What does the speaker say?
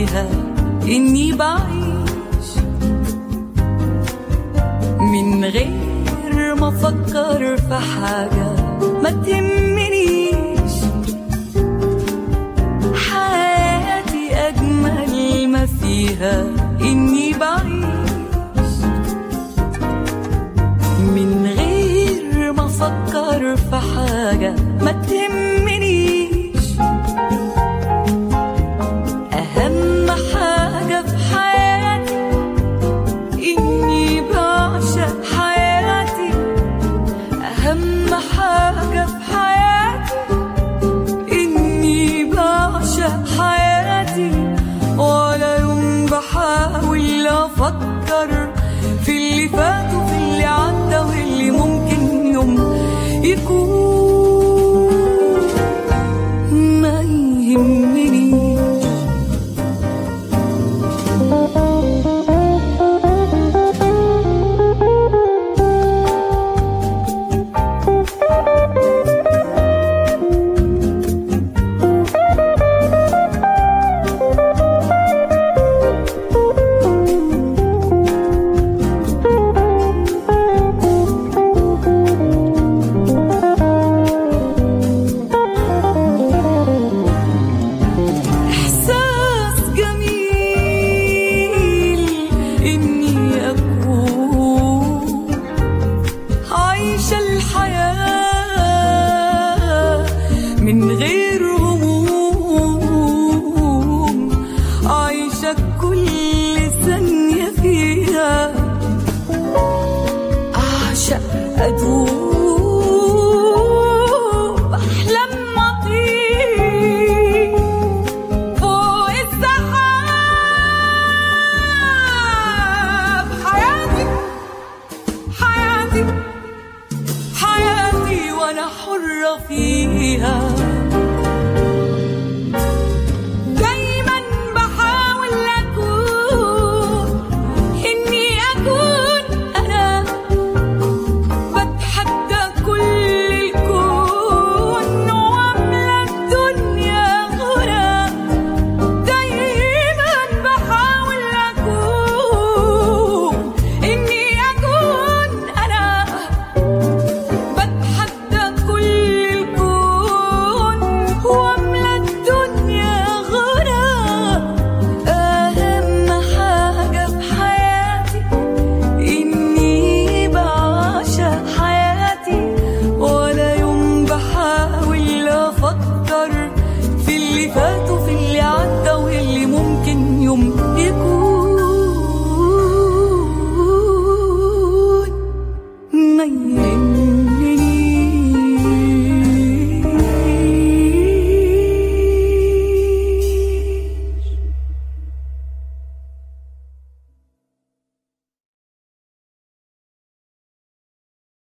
فيها إني بعيش من غير ما أفكر في حاجة ما تهمنيش حياتي أجمل ما فيها إني بعيش من غير ما أفكر في حاجة ما تهمنيش أهم حاجة في حياتي إني بعشق حياتي أهم حاجة في حياتي إني بعشق حياتي ولا يوم بحاول أفكر في اللي فات وفي اللي عدى واللي ممكن يوم يكون ما يهمنيش إحساس جميل إني أكون عايشة الحياة من غير هموم عايشة كل ثانية فيها أعشق أدوب أحلم أطير فوق السحاب حياتي حياتي حياتي وانا حرة فيها